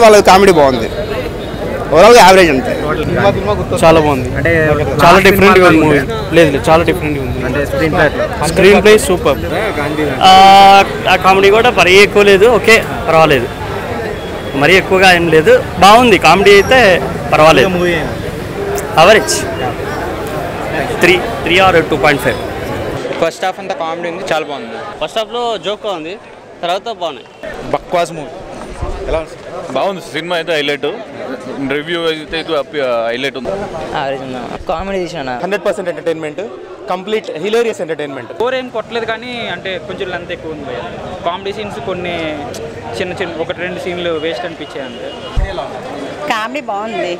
వాళ్ళ కామెడీ బాగుంది overall average అంతే చాలా బాగుంది అంటే చాలా డిఫరెంట్ గా ఉంది మూవీ లేదు లేదు చాలా డిఫరెంట్ గా ఉంది అంటే screenplay screenplay super ఆ కామెడీ కూడా మరీ ఎక్కువ లేదు ఓకే పర్వాలేదు మరీ ఎక్కువగా ఏం లేదు బాగుంది కామెడీ అయితే పర్వాలేదు movie average three three or two point five first half అంతా కామెడీ ఉంది చాలా బాగుంది ఫస్ట్ హాఫ్లో జోక్ ఉంది తర్వాత బాగున్నాయి బక్వాస్ మూవీ ఎలా ఉంది బాగుంది సినిమా అయితే హైలైట్ రివ్యూ అయితే హైలైట్ ఉంది కామెడీ తీసిన hundred percent entertainment complete hilarious entertainment score ఏం కొట్టలేదు కానీ అంటే కొంచెం లెంత్ ఎక్కువ ఉంది కామెడీ సీన్స్ కొన్ని చిన్న చిన్న ఒకటి రెండు సీన్లు వేస్ట్ అనిపించాయి అంతే కామెడీ బాగుంది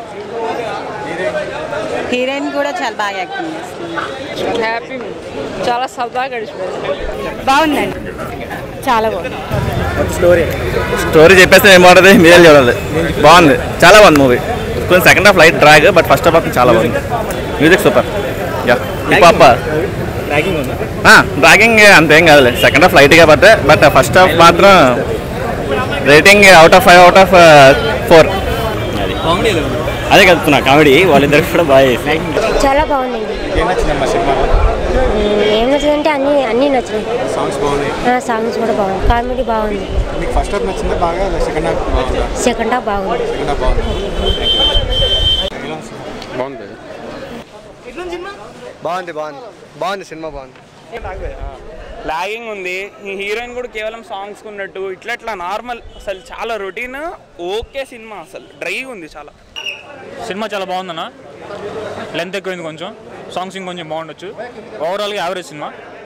హీరోయిన్ కూడా చాలా బాగా యాక్టింగ్ చేస్తుంది హ్యాపీ చాలా సరదాగా గడిచిపోయింది బాగుందండి చాలా బాగుంది స్టోరీ స్టోరీ చెప్పేస్తే ఏమవుతుంది మీరే చూడాలి బాగుంది చాలా బాగుంది మూవీ కొంచెం second half light drag but first half మాత్రం చాలా బాగుంది మ్యూజిక్ సూపర్ యా పాప ర్యాగింగ్ ఉందా డ్రాగింగ్ అంతేం కాదులే సెకండ్ హాఫ్ లైట్ కాబట్టి బట్ ఫస్ట్ హాఫ్ మాత్రం rating out of five out of four comedy ఎలా ఉంది అదే కలుపుతున్నా కామెడీ వాళ్ళిద్దరికి కూడా బాగా చేసి చాలా బాగుందండి ఏం నచ్చిందమ్మా సినిమాలో ఏం నచ్చిందంటే అన్ని అన్ని నచ్చినాయి సాంగ్స్ బాగున్నాయి సాంగ్స్ కూడా బాగుంది కామెడీ బాగుంది మీకు ఫస్ట్ హాఫ్ నచ్చిందా బాగా సెకండ్ హాఫ్ బాగుందా సెకండ్ హాఫ్ బాగుంది సెకండ్ హాఫ్ బాగుంది ఎలా ఉంది బాగుంది బాగుంది బాగుంది బాగుంది సినిమా బాగుంది లాగింగ్ ఉంది ఈ హీరోయిన్ కూడా కేవలం సాంగ్స్ ఉన్నట్టు ఇట్లా ఇట్లా నార్మల్ అసలు చాలా రొటీన్ ఓకే సినిమా అసలు డ్రై ఉంది చాలా సినిమా చాలా బాగుందన్న లెంత్ ఎక్కువైంది కొంచెం సాంగ్స్ ఇంకొంచెం బాగుండొచ్చు ఓవరాల్గా యావరేజ్ సినిమా